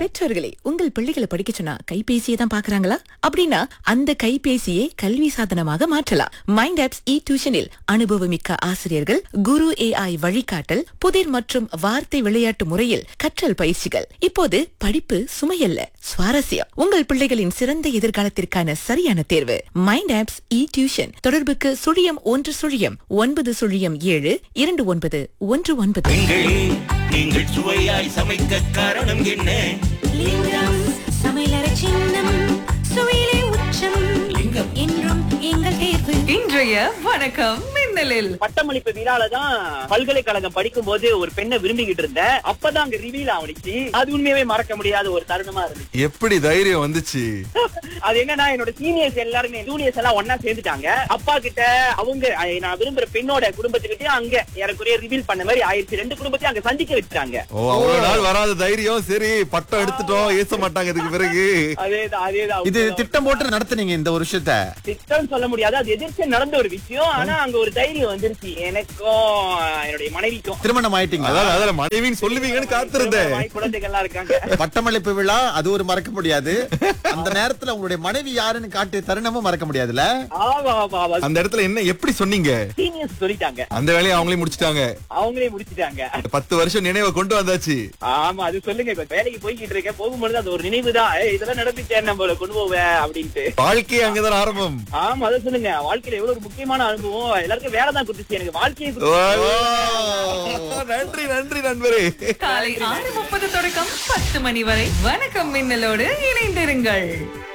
பெற்றோர்களே உங்கள் பிள்ளைகளை படிக்க சொன்னா கைபேசியை தான் பாக்குறாங்களா அப்படின்னா அந்த கைபேசியை கல்வி சாதனமாக மாற்றலாம் மைண்ட் ஆப்ஸ் இ டியூஷனில் அனுபவமிக்க ஆசிரியர்கள் குரு ஏஐ வழிகாட்டல் புதிர் மற்றும் வார்த்தை விளையாட்டு முறையில் கற்றல் பயிற்சிகள் இப்போது படிப்பு சுமையல்ல சுவாரஸ்யம் உங்கள் பிள்ளைகளின் சிறந்த எதிர்காலத்திற்கான சரியான தேர்வு மைண்ட் ஆப்ஸ் இ டியூஷன் தொடர்புக்கு சுழியம் ஒன்று சுழியம் ஒன்பது சுழியம் ஏழு இரண்டு ஒன்பது ஒன்று ஒன்பது பெண்களே நீங்கள் சுவையாய் சமைக்க காரணம் என்ன லிங்கம் சமையலறை சின்னம் சுவையிலே உச்சம் லிங்கம். என்றும் எங்கள் தேர்வு இன்றைய வணக்கம் மின்னலில் பட்டமளிப்பு விழால தான் பல்கலைக்கழகம் படிக்கும் போது ஒரு பெண்ணை விரும்பிக்கிட்டு இருந்தேன் அப்பதான் அங்க ரிவீல் ஆனிச்சு அது உண்மையாவே மறக்க முடியாத ஒரு தருணமா இருந்துச்சு எப்படி தைரியம் வந்துச்சு அது என்னன்னா என்னோட சீனியர்ஸ் எல்லாருமே ஜூனியர்ஸ் எல்லாம் ஒன்னா சேர்ந்துட்டாங்க அப்பா கிட்ட அவங்க அஹ், நான் விரும்புற பெண்ணோட குடும்பத்துக்கிட்டே அங்க ஏறக்குறைய ரிவீல் பண்ண மாதிரி ஆயிடுச்சு ரெண்டு குடும்பத்தையும் அங்க சந்திக்க வச்சுட்டாங்க ஓ அவ்வளவு நாள் வராத தைரியம் சரி பட்டம் எடுத்துட்டோம் ஏச மாட்டாங்க இதுக்கு பிறகு அதேதான் அதேதான் இது திட்டம் போட்டு நடத்துனீங்க இந்த ஒரு விஷயத்த திட்டம் சொல்ல முடியாது அது எதிர்த்து நடந்த ஒரு விஷயம் ஆனா அங்க ஒரு தைரியம் வந்துருச்சு எனக்கும் என்னுடைய மனைவிக்கும் திருமணம் ஆயிட்டீங்க அதாவது அதில் மனைவின்னு சொல்லுவீங்கன்னு காத்திருந்தேன் வாய் குழந்தைகள்லாம் இருக்காங்க பட்டமளிப்பு விழா அது ஒரு மறக்க முடியாது அந்த நேரத்துல உங்களுடைய மனைவி யாருன்னு காட்டிய தருணமும் மறக்க முடியாதுல்ல ஆமா ஆமா ஆமா அந்த இடத்துல என்ன எப்படி சொன்னீங்க சீனியர்ஸ் சொல்லிட்டாங்க அந்த வேலையை அவங்களே முடிச்சிட்டாங்க அவங்களே முடிச்சிட்டாங்க பத்து வருஷம் நினைவை கொண்டு வந்தாச்சு ஆமா அது சொல்லுங்க இப்ப வேலைக்கு போய்கிட்டு இருக்கேன் போகும்பொழுது அது ஒரு நினைவு தான் இதெல்லாம் நடந்துச்சேன் நம்மள கொண்டு போவேன் அப்படின்ட்டு வாழ்க்கையே அங்கதான் ஆரம்பம் ஆமா அதை சொல்லுங்க வாழ்க்கையில எவ்வளவு ஒரு முக்கியமான அனுபவம் எல்லாருக்கும் வேலை தான் கொடுத்துச்சு எனக்கு வாழ்க்கையை ஓ, கொடுத்துச்சு. நன்றி நன்றி நண்பரே காலை ஆறு முப்பது தொடக்கம் பத்து மணி வரை வணக்கம் மின்னலோடு இணைந்திருங்கள்